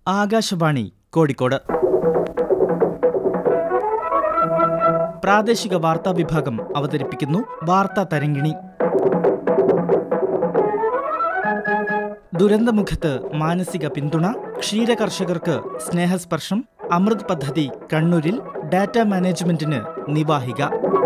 ആകാശവാണി കോഴിക്കോട് പ്രാദേശിക വാർത്താ വിഭാഗം അവതരിപ്പിക്കുന്നു വാർത്താ തരങ്കിണി ദുരന്തമുഖത്ത് മാനസിക പിന്തുണ ക്ഷീരകർഷകർക്ക് സ്നേഹസ്പർശം അമൃത് പദ്ധതി കണ്ണൂരിൽ ഡാറ്റ മാനേജ്മെന്റിന് നിവാഹിക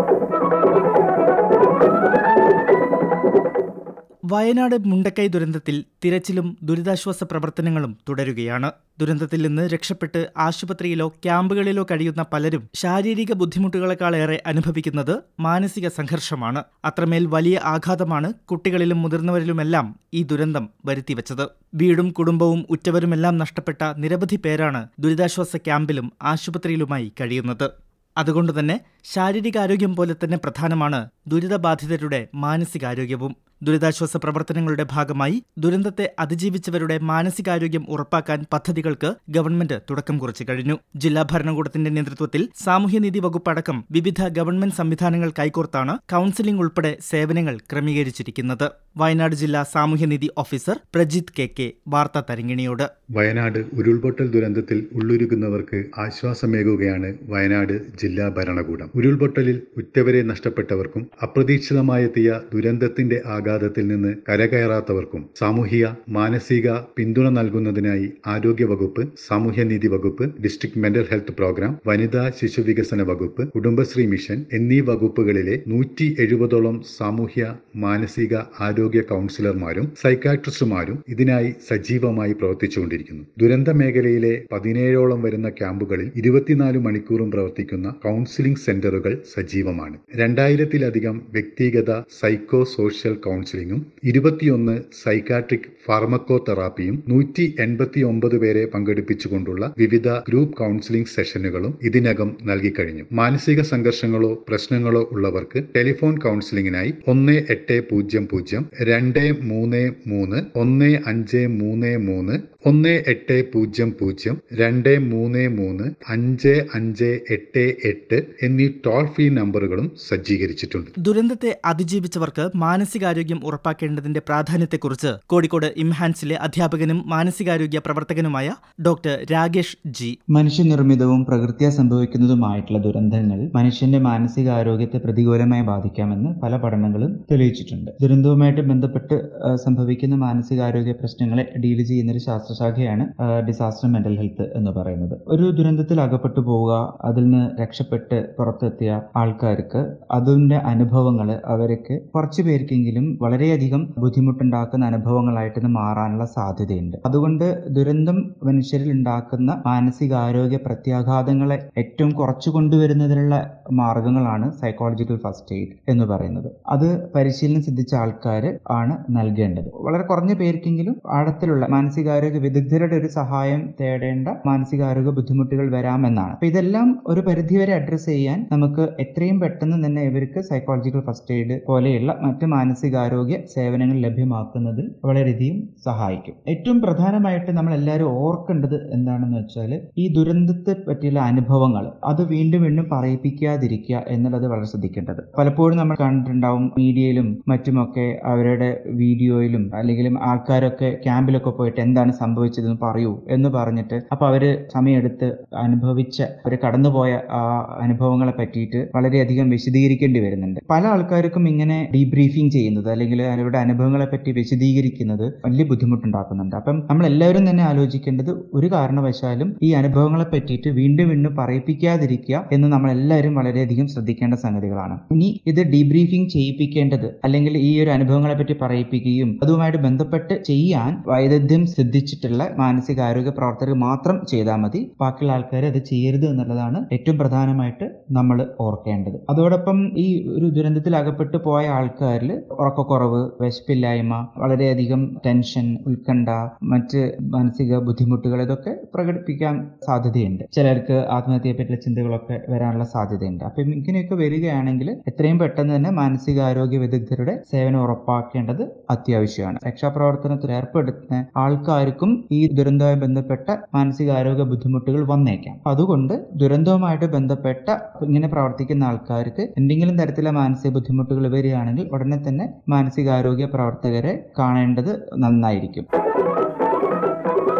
വയനാട് മുണ്ടക്കൈ ദുരന്തത്തിൽ തിരച്ചിലും ദുരിതാശ്വാസ പ്രവർത്തനങ്ങളും തുടരുകയാണ് ദുരന്തത്തിൽ നിന്ന് രക്ഷപ്പെട്ട് ആശുപത്രിയിലോ ക്യാമ്പുകളിലോ കഴിയുന്ന പലരും ശാരീരിക ബുദ്ധിമുട്ടുകളെക്കാളേറെ അനുഭവിക്കുന്നത് മാനസിക സംഘർഷമാണ് അത്രമേൽ വലിയ ആഘാതമാണ് കുട്ടികളിലും മുതിർന്നവരിലുമെല്ലാം ഈ ദുരന്തം വരുത്തിവെച്ചത് വീടും കുടുംബവും ഉറ്റവരുമെല്ലാം നഷ്ടപ്പെട്ട നിരവധി പേരാണ് ദുരിതാശ്വാസ ക്യാമ്പിലും ആശുപത്രിയിലുമായി കഴിയുന്നത് അതുകൊണ്ടുതന്നെ ശാരീരികാരോഗ്യം പോലെ തന്നെ പ്രധാനമാണ് ദുരിതബാധിതരുടെ മാനസികാരോഗ്യവും ദുരിതാശ്വാസ പ്രവർത്തനങ്ങളുടെ ഭാഗമായി ദുരന്തത്തെ അതിജീവിച്ചവരുടെ മാനസികാരോഗ്യം ഉറപ്പാക്കാൻ പദ്ധതികൾക്ക് ഗവൺമെന്റ് തുടക്കം കുറിച്ചു കഴിഞ്ഞു ജില്ലാ ഭരണകൂടത്തിന്റെ നേതൃത്വത്തിൽ സാമൂഹ്യനീതി വകുപ്പ് അടക്കം വിവിധ ഗവൺമെന്റ് സംവിധാനങ്ങൾ കൈകോർത്താണ് കൌൺസിലിംഗ് ഉൾപ്പെടെ സേവനങ്ങൾ ക്രമീകരിച്ചിരിക്കുന്നത് വയനാട് ജില്ലാ സാമൂഹ്യനീതി ഓഫീസർ പ്രജിത് കെ കെ വാർത്താ തരങ്ങിണിയോട് വയനാട് ഉരുൾപൊട്ടൽ ദുരന്തത്തിൽ ഉള്ളുരുകുന്നവർക്ക് ആശ്വാസമേകുകയാണ് വയനാട് ജില്ലാ ഭരണകൂടം ഉരുൾപൊട്ടലിൽ ഉറ്റവരെ നഷ്ടപ്പെട്ടവർക്കും അപ്രതീക്ഷിതമായെത്തിയ ദുരന്തത്തിന്റെ ആഘാതത്തിൽ നിന്ന് കരകയറാത്തവർക്കും സാമൂഹിക മാനസിക പിന്തുണ നൽകുന്നതിനായി ആരോഗ്യ വകുപ്പ് സാമൂഹ്യനീതി വകുപ്പ് ഡിസ്ട്രിക്ട് മെന്റൽ ഹെൽത്ത് പ്രോഗ്രാം വനിതാ ശിശു വികസന വകുപ്പ് കുടുംബശ്രീ മിഷൻ എന്നീ വകുപ്പുകളിലെ നൂറ്റി എഴുപതോളം സാമൂഹ്യ മാനസിക ആരോഗ്യ കൗൺസിലർമാരും സൈക്കാട്രിസ്റ്റുമാരും ഇതിനായി സജീവമായി പ്രവർത്തിച്ചുകൊണ്ടിരിക്കുന്നു ദുരന്ത മേഖലയിലെ പതിനേഴോളം വരുന്ന ക്യാമ്പുകളിൽ ഇരുപത്തിനാല് മണിക്കൂറും പ്രവർത്തിക്കുന്ന കൗൺസിലിംഗ് സെന്ററുകൾ സജീവമാണ് രണ്ടായിരത്തിലധികം വ്യക്തിഗത സൈക്കോ സോഷ്യൽ കൗൺസിലിംഗും ഇരുപത്തിയൊന്ന് സൈക്കാട്രിക് ഫാർമക്കോ തെറാപ്പിയും നൂറ്റി എൺപത്തി ഒമ്പത് പേരെ പങ്കെടുപ്പിച്ചുകൊണ്ടുള്ള വിവിധ ഗ്രൂപ്പ് കൗൺസിലിംഗ് സെഷനുകളും ഇതിനകം നൽകിക്കഴിഞ്ഞു മാനസിക സംഘർഷങ്ങളോ പ്രശ്നങ്ങളോ ഉള്ളവർക്ക് ടെലിഫോൺ കൗൺസിലിംഗിനായി ഒന്ന് എട്ട് പൂജ്യം പൂജ്യം രണ്ട് മൂന്ന് മൂന്ന് ഒന്ന് അഞ്ച് മൂന്ന് മൂന്ന് ഒന്ന് എട്ട് പൂജ്യം പൂജ്യം രണ്ട് മൂന്ന് മൂന്ന് അഞ്ച് അഞ്ച് എട്ട് എട്ട് എന്നീ ടോൾ ഫ്രീ നമ്പറുകളും സജ്ജീകരിച്ചിട്ടുണ്ട് ദുരന്തത്തെ അതിജീവിച്ചവർക്ക് മാനസികാരോഗ്യം ഉറപ്പാക്കേണ്ടതിന്റെ പ്രാധാന്യത്തെക്കുറിച്ച് കോഴിക്കോട് ഇംഹാൻസിലെ അധ്യാപകനും മാനസികാരോഗ്യ പ്രവർത്തകനുമായ ഡോക്ടർ രാകേഷ് ജി മനുഷ്യനിർമ്മിതവും പ്രകൃത്യാ സംഭവിക്കുന്നതുമായിട്ടുള്ള ദുരന്തങ്ങൾ മനുഷ്യന്റെ മാനസികാരോഗ്യത്തെ പ്രതികൂലമായി ബാധിക്കാമെന്ന് പല പഠനങ്ങളും തെളിയിച്ചിട്ടുണ്ട് ദുരന്തവുമായിട്ട് ബന്ധപ്പെട്ട് ആ, സംഭവിക്കുന്ന മാനസികാരോഗ്യ പ്രശ്നങ്ങളെ ഡീൽ ചെയ്യുന്ന ഒരു ശാസ്ത്രശാഖയാണ് ഡിസാസ്റ്റർ മെന്റൽ ഹെൽത്ത് എന്ന് പറയുന്നത് ഒരു ദുരന്തത്തിൽ അകപ്പെട്ടു പോവുക അതിൽ നിന്ന് രക്ഷപ്പെട്ട് പുറത്തെത്തിയ ആൾക്കാർക്ക് അതിന്റെ അനുഭവങ്ങൾ അവർക്ക് കുറച്ചു പേർക്കെങ്കിലും വളരെയധികം ബുദ്ധിമുട്ടുണ്ടാക്കുന്ന അനുഭവങ്ങളായിട്ട് ഇത് മാറാനുള്ള സാധ്യതയുണ്ട് അതുകൊണ്ട് ദുരന്തം മനുഷ്യരിൽ ഉണ്ടാക്കുന്ന മാനസികാരോഗ്യ പ്രത്യാഘാതങ്ങളെ ഏറ്റവും കുറച്ചു കൊണ്ടുവരുന്നതിനുള്ള മാർഗങ്ങളാണ് സൈക്കോളജിക്കൽ ഫസ്റ്റ് എയ്ഡ് എന്ന് പറയുന്നത് അത് പരിശീലനം സിദ്ധിച്ച ആൾക്കാർ ആണ് നൽകേണ്ടത് വളരെ കുറഞ്ഞ പേർക്കെങ്കിലും ആഴത്തിലുള്ള മാനസികാരോഗ്യ വിദഗ്ധരുടെ ഒരു സഹായം തേടേണ്ട മാനസികാരോഗ്യ ബുദ്ധിമുട്ടുകൾ വരാമെന്നാണ് അപ്പൊ ഇതെല്ലാം ഒരു പരിധിവരെ അഡ്രസ്സ് ചെയ്യാൻ നമുക്ക് എത്രയും പെട്ടെന്ന് തന്നെ ഇവർക്ക് സൈക്കോളജിക്കൽ ഫസ്റ്റ് എയ്ഡ് പോലെയുള്ള മറ്റ് മാനസികാരോഗ്യ സേവനങ്ങൾ ലഭ്യമാക്കുന്നതിൽ വളരെയധികം സഹായിക്കും ഏറ്റവും പ്രധാനമായിട്ട് നമ്മൾ എല്ലാവരും ഓർക്കേണ്ടത് എന്താണെന്ന് വെച്ചാൽ ഈ ദുരന്തത്തെ പറ്റിയുള്ള അനുഭവങ്ങൾ അത് വീണ്ടും വീണ്ടും പറയിപ്പിക്കാതിരിക്കുക എന്നുള്ളത് വളരെ ശ്രദ്ധിക്കേണ്ടത് പലപ്പോഴും നമ്മൾ കണ്ടിട്ടുണ്ടാവും മീഡിയയിലും മറ്റുമൊക്കെ അവരുടെ വീഡിയോയിലും അല്ലെങ്കിൽ ആൾക്കാരൊക്കെ ക്യാമ്പിലൊക്കെ പോയിട്ട് എന്താണ് സംഭവിച്ചതെന്ന് പറയൂ എന്ന് പറഞ്ഞിട്ട് അപ്പൊ അവര് സമയമെടുത്ത് അനുഭവിച്ച അവര് കടന്നുപോയ ആ അനുഭവങ്ങളെ പറ്റിയിട്ട് വളരെയധികം വിശദീകരിക്കേണ്ടി വരുന്നുണ്ട് പല ആൾക്കാർക്കും ഇങ്ങനെ ഡീബ്രീഫിംഗ് ചെയ്യുന്നത് അല്ലെങ്കിൽ അവരുടെ അനുഭവങ്ങളെ പറ്റി വിശദീകരിക്കുന്നത് വലിയ ബുദ്ധിമുട്ടുണ്ടാക്കുന്നുണ്ട് അപ്പം നമ്മൾ എല്ലാവരും തന്നെ ആലോചിക്കേണ്ടത് ഒരു കാരണവശാലും ഈ അനുഭവങ്ങളെ പറ്റിയിട്ട് വീണ്ടും വീണ്ടും പറയിപ്പിക്കാതിരിക്കുക എന്ന് നമ്മൾ എല്ലാവരും വളരെയധികം ശ്രദ്ധിക്കേണ്ട സംഗതികളാണ് ഇനി ഇത് ഡീബ്രീഫിംഗ് ചെയ്യിപ്പിക്കേണ്ടത് അല്ലെങ്കിൽ ഈ ഒരു അനുഭവങ്ങളെ പറ്റി പറയിപ്പിക്കുകയും അതുമായിട്ട് ബന്ധപ്പെട്ട് ചെയ്യാൻ വൈദഗ്ധ്യം സിദ്ധിച്ചിട്ടുള്ള മാനസികാരോഗ്യ പ്രവർത്തകർ മാത്രം ചെയ്താൽ മതി ബാക്കിയുള്ള ആൾക്കാർ അത് ചെയ്യരുത് എന്നുള്ളതാണ് ഏറ്റവും പ്രധാനമായിട്ട് നമ്മൾ ഓർക്കേണ്ടത് അതോടൊപ്പം ഈ ഒരു ദുരന്തത്തിൽ അകപ്പെട്ടു പോയ ആൾക്കാരിൽ ഉറക്കക്കുറവ് വിശപ്പില്ലായ്മ വളരെയധികം ടെൻഷൻ ഉത്കണ്ഠ മറ്റ് മാനസിക ബുദ്ധിമുട്ടുകൾ ഇതൊക്കെ പ്രകടിപ്പിക്കാൻ സാധ്യതയുണ്ട് ചിലർക്ക് ആത്മഹത്യയെ പറ്റിയുള്ള ചിന്തകളൊക്കെ വരാനുള്ള സാധ്യതയുണ്ട് അപ്പം ഇങ്ങനെയൊക്കെ വരികയാണെങ്കിൽ എത്രയും പെട്ടെന്ന് തന്നെ മാനസികാരോഗ്യ വിദഗ്ധരുടെ സേവനം ഉറപ്പാക്കേണ്ടത് അത്യാവശ്യമാണ് രക്ഷാപ്രവർത്തനത്തിൽ ഏർപ്പെടുത്തുന്ന ആൾക്കാർക്കും ഈ ദുരന്തവുമായി ബന്ധപ്പെട്ട മാനസികാരോഗ്യ ബുദ്ധിമുട്ടുകൾ വന്നേക്കാം അതുകൊണ്ട് ദുരന്തവുമായിട്ട് ബന്ധപ്പെട്ട ഇങ്ങനെ പ്രവർത്തിക്കുന്ന ആൾക്കാർക്ക് എന്തെങ്കിലും തരത്തിലുള്ള മാനസിക ബുദ്ധിമുട്ടുകൾ വരികയാണെങ്കിൽ ഉടനെ തന്നെ മാനസികാരോഗ്യ പ്രവർത്തകരെ കാണേണ്ടത് നന്നായിരിക്കും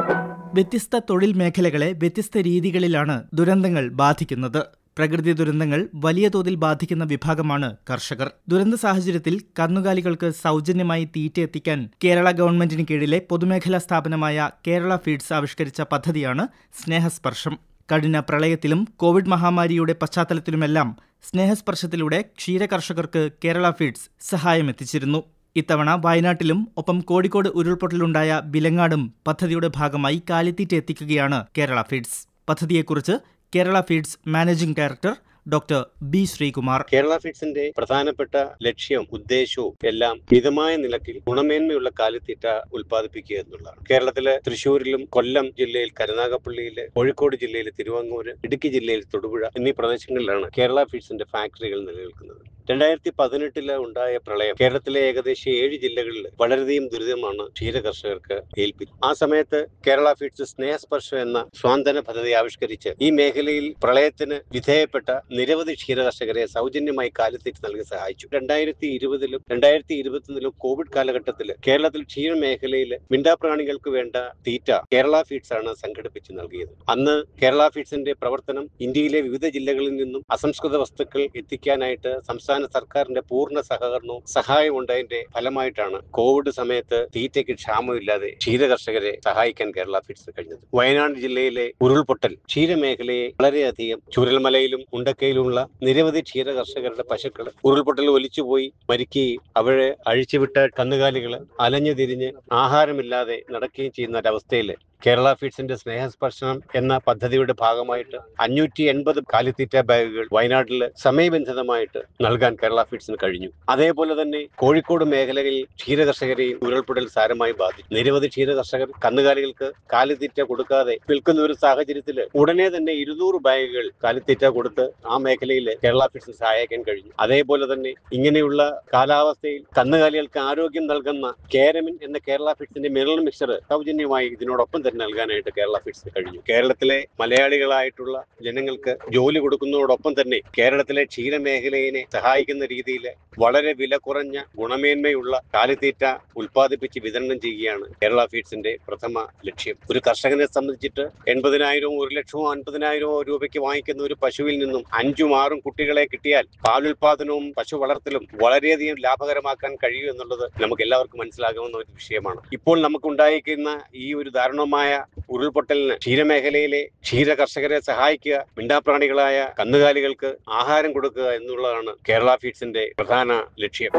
വ്യത്യസ്ത തൊഴിൽ മേഖലകളെ വ്യത്യസ്ത രീതികളിലാണ് ദുരന്തങ്ങൾ ബാധിക്കുന്നത് പ്രകൃതി ദുരന്തങ്ങൾ വലിയ തോതിൽ ബാധിക്കുന്ന വിഭാഗമാണ് കർഷകർ ദുരന്ത സാഹചര്യത്തിൽ കന്നുകാലികൾക്ക് സൗജന്യമായി തീറ്റ എത്തിക്കാൻ കേരള ഗവൺമെന്റിന് കീഴിലെ പൊതുമേഖലാ സ്ഥാപനമായ കേരള ഫീഡ്സ് ആവിഷ്കരിച്ച പദ്ധതിയാണ് സ്നേഹസ്പർശം കഴിഞ്ഞ പ്രളയത്തിലും കോവിഡ് മഹാമാരിയുടെ പശ്ചാത്തലത്തിലുമെല്ലാം സ്നേഹസ്പർശത്തിലൂടെ ക്ഷീരകർഷകർക്ക് കേരള ഫീഡ്സ് സഹായമെത്തിച്ചിരുന്നു ഇത്തവണ വയനാട്ടിലും ഒപ്പം കോഴിക്കോട് ഉരുൾപൊട്ടലുണ്ടായ ബിലങ്ങാടും പദ്ധതിയുടെ ഭാഗമായി കാലിത്തീറ്റ എത്തിക്കുകയാണ് കേരള ഫീഡ്സ് പദ്ധതിയെക്കുറിച്ച് Kerala feeds managing director doctor B Sreekumar Kerala ഫീഡ്സിന്റെ പ്രധാനപ്പെട്ട ലക്ഷ്യം ഉദ്ദേശവും എല്ലാം മിതമായ നിലക്കിൽ ഗുണമേന്മയുള്ള കാലിത്തീറ്റ ഉൽപ്പാദിപ്പിക്കുക എന്നുള്ളതാണ് കേരളത്തിലെ തൃശ്ശൂരിലും കൊല്ലം ജില്ലയിൽ കരുനാഗപ്പള്ളിയില് കോഴിക്കോട് ജില്ലയിൽ തിരുവങ്ങൂര് ഇടുക്കി ജില്ലയിൽ തൊടുപുഴ എന്നീ പ്രദേശങ്ങളിലാണ് കേരള ഫീഡ്സിന്റെ ഫാക്ടറികൾ നിലനിൽക്കുന്നത് രണ്ടായിരത്തി പതിനെട്ടില് ഉണ്ടായ പ്രളയം കേരളത്തിലെ ഏകദേശം ഏഴ് ജില്ലകളിൽ വളരെയധികം ദുരിതമാണ് ക്ഷീര കർഷകർക്ക് ഏൽപ്പിച്ചത് ആ സമയത്ത് കേരള ഫീഡ്സ് സ്നേഹസ്പർശം എന്ന സ്വാന്തന പദ്ധതി ആവിഷ്കരിച്ച് ഈ മേഖലയിൽ പ്രളയത്തിന് വിധേയപ്പെട്ട നിരവധി ക്ഷീര കർഷകരെ സൗജന്യമായി കാലിത്തീറ്റ നൽകി സഹായിച്ചു രണ്ടായിരത്തി ഇരുപതിലും രണ്ടായിരത്തി ഇരുപത്തിയൊന്നിലും കോവിഡ് കാലഘട്ടത്തിൽ കേരളത്തിൽ ക്ഷീര മേഖലയിൽ മിണ്ടാപ്രാണികൾക്ക് വേണ്ട തീറ്റ കേരള ഫീഡ്സ് ആണ് സംഘടിപ്പിച്ച് നൽകിയത് അന്ന് കേരള ഫീഡ്സിന്റെ പ്രവർത്തനം ഇന്ത്യയിലെ വിവിധ ജില്ലകളിൽ നിന്നും അസംസ്കൃത വസ്തുക്കൾ എത്തിക്കാനായിട്ട് സംസ്ഥാന സർക്കാരിന്റെ പൂർണ്ണ സഹകരണവും സഹായവും ഉണ്ടായതിന്റെ ഫലമായിട്ടാണ് കോവിഡ് സമയത്ത് തീറ്റയ്ക്ക് ക്ഷാമമില്ലാതെ ക്ഷീര കർഷകരെ സഹായിക്കാൻ കേരള ഫീഡ്സ് കഴിഞ്ഞത് വയനാട് ജില്ലയിലെ ഉരുൾപൊട്ടൽ ക്ഷീരമേഖലയെ വളരെയധികം ചുരൽമലയിലും ഉണ്ടക്കയിലുമുള്ള നിരവധി ക്ഷീര കർഷകരുടെ പശുക്കൾ ഉരുൾപൊട്ടൽ ഒലിച്ചുപോയി മരിക്കുകയും അവരെ അഴിച്ചുവിട്ട കന്നുകാലികൾ അലഞ്ഞു തിരിഞ്ഞ് ആഹാരമില്ലാതെ നടക്കുകയും ചെയ്യുന്ന ഒരവസ്ഥയിൽ കേരള ഫീഡ്സിന്റെ സ്നേഹസ്പർശനം എന്ന പദ്ധതിയുടെ ഭാഗമായിട്ട് അഞ്ഞൂറ്റി എൺപത് കാലിത്തീറ്റ ബാഗുകൾ വയനാട്ടിൽ സമയബന്ധിതമായിട്ട് നൽകാൻ കേരള ഫീഡ്സിന് കഴിഞ്ഞു അതേപോലെ തന്നെ കോഴിക്കോട് മേഖലയിൽ ക്ഷീരകർഷകരെയും ഉരുൾപൊട്ടൽ സാരമായി ബാധിച്ചു നിരവധി ക്ഷീരകർഷകർ കന്നുകാലികൾക്ക് കാലിത്തീറ്റ കൊടുക്കാതെ വിൽക്കുന്ന ഒരു സാഹചര്യത്തിൽ ഉടനെ തന്നെ ഇരുന്നൂറ് ബാഗുകൾ കാലിത്തീറ്റ കൊടുത്ത് ആ മേഖലയിൽ കേരള ഫീഡ്സിന് സഹായിക്കാൻ കഴിഞ്ഞു അതേപോലെ തന്നെ ഇങ്ങനെയുള്ള കാലാവസ്ഥയിൽ കന്നുകാലികൾക്ക് ആരോഗ്യം നൽകുന്ന കേരമിൻ എന്ന കേരള ഫീഡ്സിന്റെ മിനറൽ മിക്സർ സൗജന്യമായി ഇതിനോടൊപ്പം തന്നെ നൽകാനായിട്ട് കേരള ഫീഡ്സിന് കഴിഞ്ഞു കേരളത്തിലെ മലയാളികളായിട്ടുള്ള ജനങ്ങൾക്ക് ജോലി കൊടുക്കുന്നതോടൊപ്പം തന്നെ കേരളത്തിലെ ക്ഷീരമേഖലയെ സഹായിക്കുന്ന രീതിയിൽ വളരെ വില കുറഞ്ഞ ഗുണമേന്മയുള്ള കാലിത്തീറ്റ ഉൽപ്പാദിപ്പിച്ച് വിതരണം ചെയ്യുകയാണ് കേരള ഫീഡ്സിന്റെ പ്രഥമ ലക്ഷ്യം ഒരു കർഷകനെ സംബന്ധിച്ചിട്ട് എൺപതിനായിരവും ഒരു ലക്ഷവും അൻപതിനായിരമോ രൂപയ്ക്ക് വാങ്ങിക്കുന്ന ഒരു പശുവിൽ നിന്നും അഞ്ചും ആറും കുട്ടികളെ കിട്ടിയാൽ പാലുൽപാദനവും പശു വളർത്തലും വളരെയധികം ലാഭകരമാക്കാൻ കഴിയും എന്നുള്ളത് നമുക്ക് എല്ലാവർക്കും മനസ്സിലാകാവുന്ന ഒരു വിഷയമാണ് ഇപ്പോൾ നമുക്കുണ്ടായിരിക്കുന്ന ഈ ഒരു ദാരുണമായ ഉരുൾപൊട്ടലിന് ക്ഷീരമേഖലയിലെ ക്ഷീര കർഷകരെ സഹായിക്കുക മിണ്ടാപ്രാണികളായ കന്നുകാലികൾക്ക് ആഹാരം കൊടുക്കുക എന്നുള്ളതാണ് കേരള ഫീഡ്സിന്റെ പ്രധാന ലക്ഷ്യം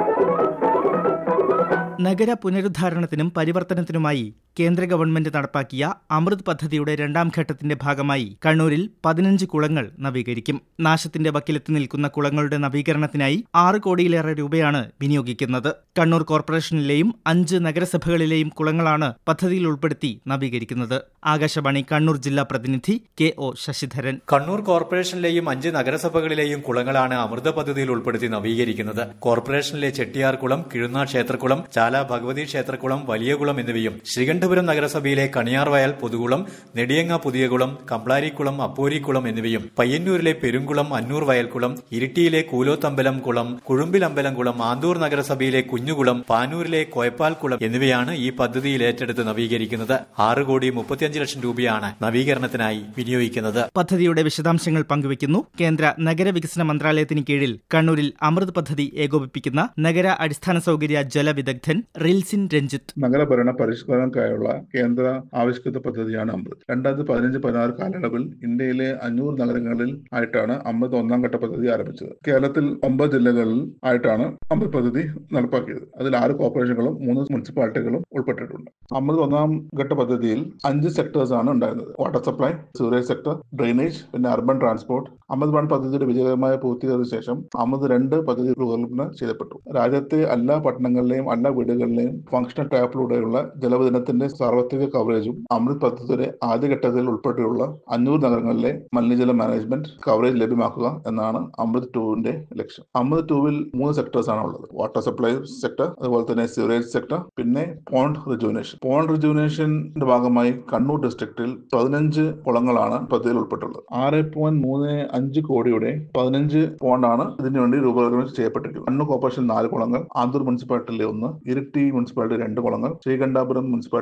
നഗര പുനരുദ്ധാരണത്തിനും പരിവർത്തനത്തിനുമായി കേന്ദ്ര ഗവൺമെന്റ് നടപ്പാക്കിയ അമൃത് പദ്ധതിയുടെ രണ്ടാം ഘട്ടത്തിന്റെ ഭാഗമായി കണ്ണൂരിൽ പതിനഞ്ച് കുളങ്ങൾ നവീകരിക്കും നാശത്തിന്റെ വക്കിലെത്തി നിൽക്കുന്ന കുളങ്ങളുടെ നവീകരണത്തിനായി ആറ് കോടിയിലേറെ രൂപയാണ് വിനിയോഗിക്കുന്നത് കണ്ണൂർ കോർപ്പറേഷനിലെയും അഞ്ച് നഗരസഭകളിലെയും കുളങ്ങളാണ് പദ്ധതിയിൽ ഉൾപ്പെടുത്തി നവീകരിക്കുന്നത് ആകാശവാണി കണ്ണൂർ ജില്ലാ പ്രതിനിധി കെ ഒ ശശിധരൻ കണ്ണൂർ കോർപ്പറേഷനിലെയും അഞ്ച് നഗരസഭകളിലെയും കുളങ്ങളാണ് അമൃത പദ്ധതിയിൽ ഉൾപ്പെടുത്തി നവീകരിക്കുന്നത് കോർപ്പറേഷനിലെ ചെട്ടിയാർകുളം കിഴുന്ന ക്ഷേത്രക്കുളം ചാല ഭഗവതി ക്ഷേത്രക്കുളം വലിയകുളം എന്നിവയും ശ്രീകണ്ഠപുരം നഗരസഭയിലെ കണിയാർവയൽ പൊതുകുളം നെടിയങ്ങ പുതിയകുളം കമ്പ്ലാരിക്കുളം അപ്പോരിക്കുളം എന്നിവയും പയ്യന്നൂരിലെ പെരുങ്കുളം അന്നൂർ വയൽക്കുളം ഇരിട്ടിയിലെ കൂലോത്തമ്പലം കുളം കുഴുമ്പിലമ്പലം കുളം ആന്തൂർ നഗരസഭയിലെ കുഞ്ഞുകുളം പാനൂരിലെ കോയപ്പാൽ കുളം എന്നിവയാണ് ഈ പദ്ധതിയിൽ ഏറ്റെടുത്ത് നവീകരിക്കുന്നത് ആറ് കോടി മുപ്പത്തിയഞ്ച് ലക്ഷം രൂപയാണ് നവീകരണത്തിനായി വിനിയോഗിക്കുന്നത് പദ്ധതിയുടെ വിശദാംശങ്ങൾ പങ്കുവയ്ക്കുന്നു കേന്ദ്ര നഗരവികസന മന്ത്രാലയത്തിന് കീഴിൽ കണ്ണൂരിൽ അമൃത് പദ്ധതി ഏകോപിപ്പിക്കുന്ന നഗര അടിസ്ഥാന സൗകര്യ ജലവിദഗ്ധൻ റിൽസിൻ രഞ്ജിത്ത് നഗരഭരണ പരിഷ്കരണക്കായുള്ള കേന്ദ്ര ആവിഷ്കൃത പദ്ധതിയാണ് അമൃത് രണ്ടായിരത്തി പതിനഞ്ച് പതിനാറ് കാലയളവിൽ ഇന്ത്യയിലെ അഞ്ഞൂറ് നഗരങ്ങളിൽ ആയിട്ടാണ് അമൃത് ഒന്നാം ഘട്ട പദ്ധതി ആരംഭിച്ചത് കേരളത്തിൽ ഒമ്പത് ജില്ലകളിൽ ആയിട്ടാണ് അമൃത് പദ്ധതി നടപ്പാക്കിയത് അതിൽ ആറ് കോർപ്പറേഷനുകളും മൂന്ന് മുനിസിപ്പാലിറ്റികളും ഉൾപ്പെട്ടിട്ടുണ്ട് അമൃത് ഒന്നാം ഘട്ട പദ്ധതിയിൽ അഞ്ച് സെക്ടേഴ്സ് ആണ് ഉണ്ടായിരുന്നത് water supply sewerage sector drainage പിന്നെ അർബൻ ട്രാൻസ്പോർട്ട് അമൃത് വൺ പദ്ധതിയുടെ വിജയകരമായ പൂർത്തീകരിച്ച ശേഷം അമൃത് രണ്ട് പദ്ധതി രൂപകൽപ്പന ചെയ്യപ്പെട്ടു രാജ്യത്തെ എല്ലാ പട്ടണങ്ങളിലെയും എല്ലാ വീടുകളിലെയും ഫംഗ്ഷണൽ ടാപ്പിലൂടെയുള്ള ജലവിതരണത്തിന്റെ സാർവത്രിക കവറേജും അമൃത് പദ്ധതിയുടെ ആദ്യഘട്ടത്തിൽ ഉൾപ്പെടെയുള്ള അഞ്ഞൂറ് നഗരങ്ങളിലെ മലിനജല മാനേജ്മെന്റ് കവറേജ് ലഭ്യമാക്കുക എന്നാണ് അമൃത് ടൂവിന്റെ ലക്ഷ്യം അമൃത് ടൂവിൽ മൂന്ന് സെക്ടേഴ്സ് ആണ് ഉള്ളത് വാട്ടർ സപ്ലൈ സെക്ടർ അതുപോലെ തന്നെ സിവറേജ് സെക്ടർ പിന്നെ പോണ്ട് റിജുവിനേഷൻ പോണ്ട് റിജുവിനേഷന്റെ ഭാഗമായി കണ്ണൂർ ഡിസ്ട്രിക്റ്റിൽ പതിനഞ്ച് കുളങ്ങളാണ് പദ്ധതിയിൽ ഉൾപ്പെട്ടുള്ളത് ആറ് പോയിന്റ് മൂന്ന് അഞ്ച് കോടിയുടെ പതിനഞ്ച് പോണ്ടാണ് ഇതിനു വേണ്ടി രൂപകൽപ്പന ചെയ്യപ്പെട്ടിട്ടുള്ളത് കണ്ണൂർ കോർപ്പറേഷൻ നാല് കുളങ്ങൾ ആന്തൂർ മുനിസിപ്പാലിറ്റിയിലെ ഒന്ന് ഇരിട്ടി മുനിസിപ്പാലിറ്റി രണ്ട് കുളങ്ങൾ ശ്രീകണ്ഠാപുരം മുനിസിപ്പാലിറ്റി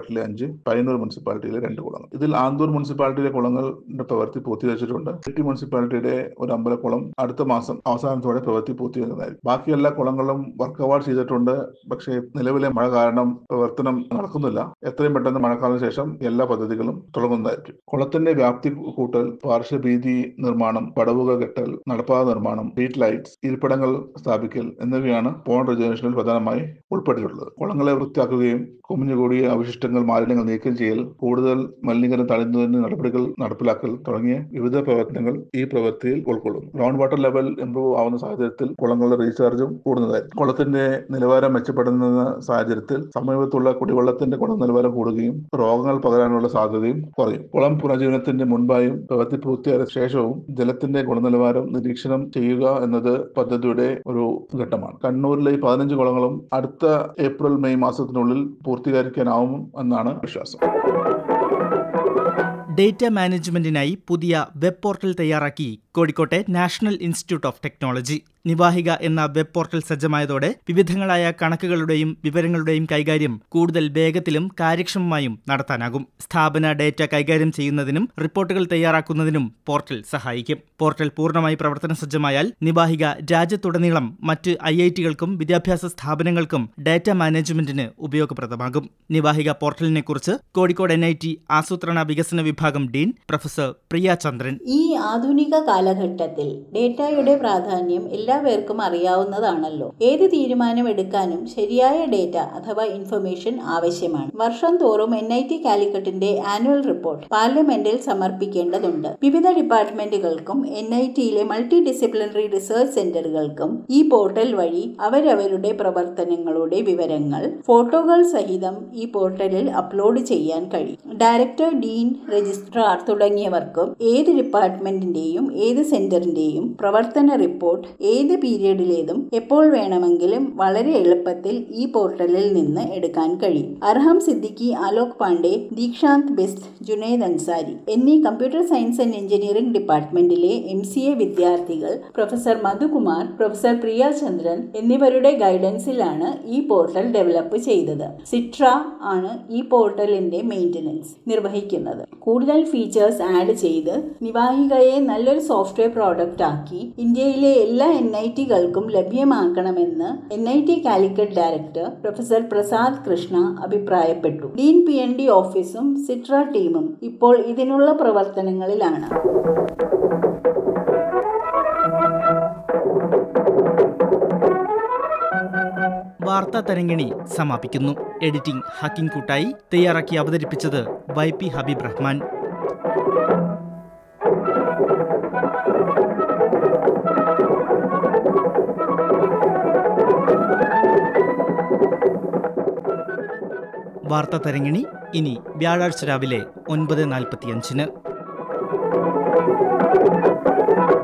മുനിസിപ്പാലിറ്റിയിലെ അഞ്ച് പയ്യന്നൂർ മുനിസിപ്പാലിറ്റിയിലെ രണ്ട് കുളങ്ങൾ ഇതിൽ ആന്തൂർ മുനിസിപ്പാലിറ്റിയിലെ കുളങ്ങളുടെ പ്രവൃത്തി പൂർത്തീകരിച്ചിട്ടുണ്ട് ഇരിട്ടി മുനിസിപ്പാലിറ്റിയുടെ ഒരു അമ്പലക്കുളം അടുത്ത മാസം അവസാനത്തോടെ പ്രവൃത്തി പൂർത്തീകരിക്കുന്നതായിരിക്കും ബാക്കി എല്ലാ കുളങ്ങളും വർക്ക് അവാർഡ് ചെയ്തിട്ടുണ്ട് പക്ഷേ നിലവിലെ മഴ കാരണം പ്രവർത്തനം നടക്കുന്നില്ല എത്രയും പെട്ടെന്ന് മഴക്കാലത്തിന് ശേഷം എല്ലാ പദ്ധതികളും തുടങ്ങുന്നതായിരിക്കും കുളത്തിന്റെ വ്യാപ്തി കൂട്ടൽ പാർശ്വഭീതി നിർമ്മാണം പടവുകൾ കെട്ടൽ നടപ്പാത നിർമ്മാണം സ്ട്രീറ്റ് ലൈറ്റ്സ് ഇരിപ്പിടങ്ങൾ സ്ഥാപിക്കൽ എന്നിവയാണ് പോൺ റിജർവേഷനിൽ പ്രധാനമായി ഉൾപ്പെട്ടിട്ടുള്ളത് കുളങ്ങളെ വൃത്തിയാക്കുകയും കുമിഞ്ഞുകൂടിയ അവശിഷ്ടങ്ങൾ മാലിന്യങ്ങൾ നീക്കം ചെയ്യൽ കൂടുതൽ മലിനീകരണം തടയുന്നതിന് നടപടികൾ നടപ്പിലാക്കൽ തുടങ്ങിയ വിവിധ പ്രവർത്തനങ്ങൾ ഈ പ്രവൃത്തിയിൽ ഉൾക്കൊള്ളുന്നു ഗ്രൗണ്ട് വാട്ടർ ലെവൽ ഇംപ്രൂവ് ആവുന്ന സാഹചര്യത്തിൽ കുളങ്ങളുടെ റീചാർജും കൂടുന്നതായിരിക്കും കുളത്തിന്റെ നിലവാരം മെച്ചപ്പെടുന്ന സാഹചര്യത്തിൽ സമീപത്തുള്ള കുടിവെള്ളത്തിന്റെ ഗുണനിലവാരം കൂടുകയും രോഗങ്ങൾ പകരാനുള്ള സാധ്യതയും കുറയും കുളം പുനർജീവനത്തിന്റെ മുൻപായും പ്രവൃത്തി പൂർത്തിയായ ശേഷവും ജലത്തിന്റെ ഗുണനിലവാരം നിരീക്ഷണം ചെയ്യുക എന്നത് പദ്ധതിയുടെ ഒരു ഘട്ടമാണ് കണ്ണൂരിലെ ഈ പതിനഞ്ച് കുളങ്ങളും അടുത്ത ഏപ്രിൽ മെയ് മാസത്തിനുള്ളിൽ പൂർത്തീകരിക്കാനാവും എന്നാണ് വിശ്വാസം ഡേറ്റ മാനേജ്മെന്റിനായി പുതിയ വെബ് പോർട്ടൽ തയ്യാറാക്കി കോഴിക്കോട്ടെ national institute of technology Nivahika എന്ന വെബ് പോർട്ടൽ സജ്ജമായതോടെ വിവിധങ്ങളായ കണക്കുകളുടെയും വിവരങ്ങളുടെയും കൈകാര്യം കൂടുതൽ വേഗത്തിലും കാര്യക്ഷമമായും നടത്താനാകും സ്ഥാപന ഡേറ്റ കൈകാര്യം ചെയ്യുന്നതിനും റിപ്പോർട്ടുകൾ തയ്യാറാക്കുന്നതിനും പോർട്ടൽ സഹായിക്കും പോർട്ടൽ പൂർണ്ണമായി പ്രവർത്തന സജ്ജമായാൽ നിവാഹിക രാജ്യത്തുടനീളം മറ്റ് ഐ ഐ ടികൾക്കും വിദ്യാഭ്യാസ സ്ഥാപനങ്ങൾക്കും ഡാറ്റ മാനേജ്മെന്റിന് ഉപയോഗപ്രദമാകും നിവാഹിക പോർട്ടലിനെ കുറിച്ച് കോഴിക്കോട് എൻ ഐ ടി ആസൂത്രണ വികസന വിഭാഗം ഡീൻ പ്രൊഫസർ പ്രിയ ചന്ദ്രൻ ഈ ആധുനിക കാലഘട്ടത്തിൽ ഡേറ്റയുടെ പ്രാധാന്യം എല്ലാവർക്കും അറിയാവുന്നതാണല്ലോ ഏത് തീരുമാനം എടുക്കാനും ശരിയായ ഡേറ്റ അഥവാ ഇൻഫർമേഷൻ ആവശ്യമാണ് വർഷം തോറും എൻ ഐ ടി കാലിക്കറ്റിന്റെ ആനുവൽ റിപ്പോർട്ട് പാർലമെന്റിൽ സമർപ്പിക്കേണ്ടതുണ്ട് വിവിധ ഡിപ്പാർട്ട്മെന്റുകൾക്കും എൻ ഐ ടിയിലെ മൾട്ടി ഡിസിപ്ലിനറി റിസർച്ച് സെന്ററുകൾക്കും ഈ പോർട്ടൽ വഴി അവരവരുടെ പ്രവർത്തനങ്ങളുടെ വിവരങ്ങൾ ഫോട്ടോകൾ സഹിതം ഈ പോർട്ടലിൽ അപ്ലോഡ് ചെയ്യാൻ കഴിയും ഡയറക്ടർ ഡീൻ രജിസ്ട്രാർ തുടങ്ങിയവർക്കും ഏത് ഡിപ്പാർട്ട്മെന്റിന്റെയും ഏത് സെന്ററിന്റെയും പ്രവർത്തന റിപ്പോർട്ട് ഏത് പീരീഡിലേതും എപ്പോൾ വേണമെങ്കിലും വളരെ എളുപ്പത്തിൽ ഈ പോർട്ടലിൽ നിന്ന് എടുക്കാൻ കഴിയും അർഹം സിദ്ദിഖി അലോക് പാണ്ഡെ ദീക്ഷാന്ത് ബെസ്റ്റ് ജുനൈദ് അൻസാരി എന്നീ കമ്പ്യൂട്ടർ സയൻസ് ആൻഡ് എഞ്ചിനീയറിംഗ് ഡിപ്പാർട്ട്മെന്റിലെ എം സി എ വിദ്യാർത്ഥികൾ പ്രൊഫസർ മധുകുമാർ പ്രൊഫസർ പ്രിയ ചന്ദ്രൻ എന്നിവരുടെ ഗൈഡൻസിലാണ് ഈ പോർട്ടൽ ഡെവലപ്പ് ചെയ്തത് സിട്ര ആണ് ഈ പോർട്ടലിന്റെ മെയിൻ്റനൻസ് നിർവഹിക്കുന്നത് കൂടുതൽ ഫീച്ചേഴ്സ് ആഡ് ചെയ്ത് നിവാഹികയെ നല്ലൊരു സോഫ്റ്റ്വെയർ പ്രോഡക്റ്റ് ആക്കി ഇന്ത്യയിലെ എല്ലാ എൻ ഐ ടികൾക്കും ലഭ്യമാക്കണമെന്ന് N I T Calicut director professor Prasad Krishna അഭിപ്രായപ്പെട്ടു ഡീൻ പി എൻ ഡി ഓഫീസും സിട്ര ടീമും ഇപ്പോൾ ഇതിനുള്ള പ്രവർത്തനങ്ങളിലാണ് വാർത്താ തരങ്ങിണി സമാപിക്കുന്നു എഡിറ്റിംഗ് ഹക്കിംഗ് കൂട്ടായി തയ്യാറാക്കി അവതരിപ്പിച്ചത് വൈ പി ഹബീബ് റഹ്മാൻ വാർത്താ തരങ്ങിണി ഇനി വ്യാഴാഴ്ച രാവിലെ ഒൻപത് നാൽപ്പത്തിയഞ്ചിന്